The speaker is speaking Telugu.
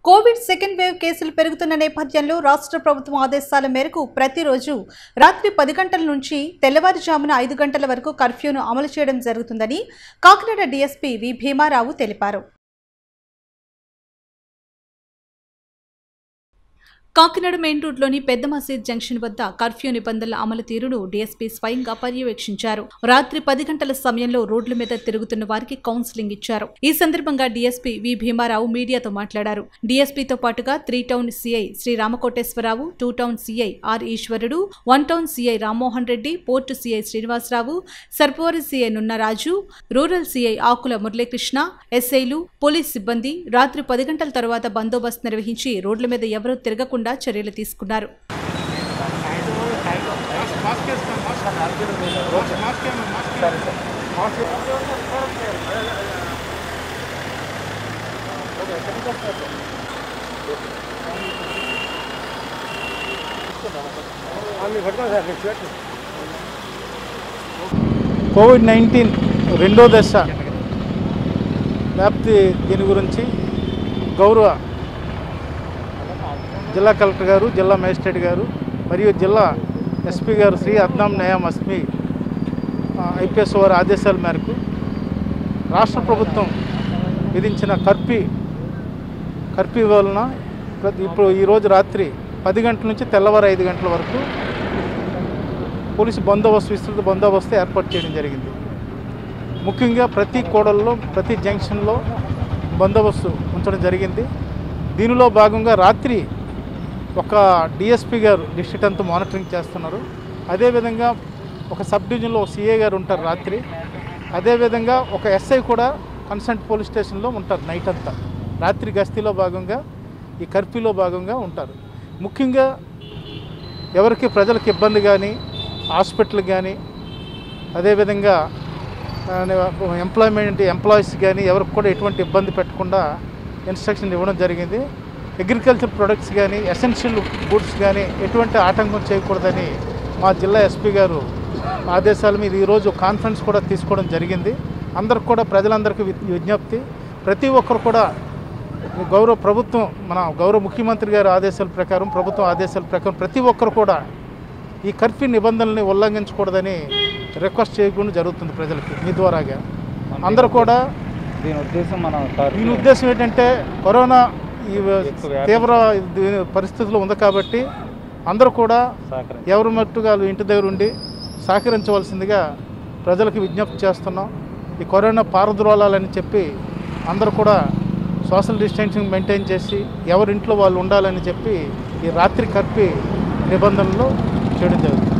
కోవిడ్ సెకండ్ వేవ్ కేసులు పెరుగుతున్న నేపథ్యంలో రాష్ట్ర ప్రభుత్వం ఆదేశాల మేరకు ప్రతిరోజు రాత్రి పది గంటల నుంచి తెల్లవారుజామున ఐదు గంటల వరకు కర్ఫ్యూను అమలు చేయడం జరుగుతుందని కాకినాడ డీఎస్పీ వి భీమారావు తెలిపారు కాకినాడ మెయిన్ రోడ్లోని పెద్ద మసీద్ జంక్షన్ వద్ద కర్ఫ్యూ నిబంధనల అమలు తీరును డీఎస్పీ స్వయంగా పర్యవేక్షించారు రాత్రి పది గంటల సమయంలో రోడ్ల మీద తిరుగుతున్న వారికి కౌన్సిలింగ్ ఇచ్చారు ఈ సందర్భంగా డీఎస్పీ వి భీమారావు మీడియాతో మాట్లాడారు డీఎస్పీతో పాటుగా three town CI Sri Ramakoteswararao two town CI R Eswarudu one town CI Rammohan Reddy port CI Srinivasarao సర్పవరి CI Nunnaraju rural CI Akula Muralikrishna ఎస్ఐలు పోలీస్ సిబ్బంది రాత్రి పది గంటల తర్వాత బందోబస్తు నిర్వహించి రోడ్ల మీద ఎవరూ తిరగకుండా చర్యలు తీసుకున్నారు కోవిడ్ నైన్టీన్ రెండో దశ వ్యాప్తి దీని గురించి గౌరవ జిల్లా కలెక్టర్ గారు జిల్లా మేజిస్ట్రేట్ గారు మరియు జిల్లా ఎస్పీ గారు శ్రీ అద్నాం నయాం అస్మి ఐపీఎస్ వారి ఆదేశాల మేరకు రాష్ట్ర ప్రభుత్వం విధించిన కర్ఫ్యూ కర్ఫ్యూ వలన ప్రతి ఇప్పుడు ఈరోజు రాత్రి పది గంటల నుంచి తెల్లవారు ఐదు గంటల వరకు పోలీసు బందోబస్తు విస్తృత బందోబస్తు ఏర్పాటు చేయడం జరిగింది ముఖ్యంగా ప్రతి కూడల్లో ప్రతి జంక్షన్లో బందోబస్తు ఉంచడం జరిగింది దీనిలో భాగంగా రాత్రి ఒక డిఎస్పి గారు డిస్ట్రిక్ట్ అంతా మానిటరింగ్ చేస్తున్నారు అదేవిధంగా ఒక సబ్ డివిజన్లో ఒక సిఏ గారు ఉంటారు రాత్రి అదేవిధంగా ఒక ఎస్ఐ కూడా కన్సెంట్ పోలీస్ స్టేషన్లో ఉంటారు నైట్ అంతా రాత్రి గస్తీలో భాగంగా ఈ కర్ఫ్యూలో భాగంగా ఉంటారు ముఖ్యంగా ఎవరికి ప్రజలకు ఇబ్బంది కానీ హాస్పిటల్ కానీ అదేవిధంగా ఎంప్లాయ్మెంట్ ఎంప్లాయీస్ కానీ ఎవరికి కూడా ఎటువంటి ఇబ్బంది పెట్టకుండా ఇన్స్ట్రక్షన్ ఇవ్వడం జరిగింది అగ్రికల్చర్ ప్రొడక్ట్స్ కానీ ఎసెన్షియల్ గుడ్స్ కానీ ఎటువంటి ఆటంకం చేయకూడదని మా జిల్లా ఎస్పీ గారు ఆదేశాల మీద ఈరోజు కాన్ఫరెన్స్ కూడా తీసుకోవడం జరిగింది అందరికి కూడా ప్రజలందరికీ వి- విజ్ఞప్తి ప్రతి ఒక్కరు కూడా గౌరవ ప్రభుత్వం మన గౌరవ ముఖ్యమంత్రి గారి ఆదేశాల ప్రకారం ప్రభుత్వం ఆదేశాల ప్రకారం ప్రతి ఒక్కరు కూడా ఈ కర్ఫ్యూ నిబంధనల్ని ఉల్లంఘించకూడదని రిక్వెస్ట్ చేయకుండా జరుగుతుంది ప్రజలకి మీ ద్వారాగా అందరూ కూడా దీని ఉద్దేశం మన దీని ఉద్దేశం ఏంటంటే కరోనా ఈ ఎక్కువ వ్యాప్తి- తీవ్ర ఇది పరిస్థితులు ఉంది కాబట్టి అందరూ కూడా సహకరించి ఎవరి మట్టుగా వాళ్ళు ఇంటి దగ్గర ఉండి సహకరించవలసిందిగా ప్రజలకు విజ్ఞప్తి చేస్తున్నాం ఈ కరోనా పారద్రోలాలని చెప్పి అందరూ కూడా సోషల్ డిస్టెన్సింగ్ మెయింటైన్ చేసి ఎవరింట్లో వాళ్ళు ఉండాలని చెప్పి ఈ రాత్రి కర్ఫ్యూ నిబంధనలు చేయడం జరుగుతుంది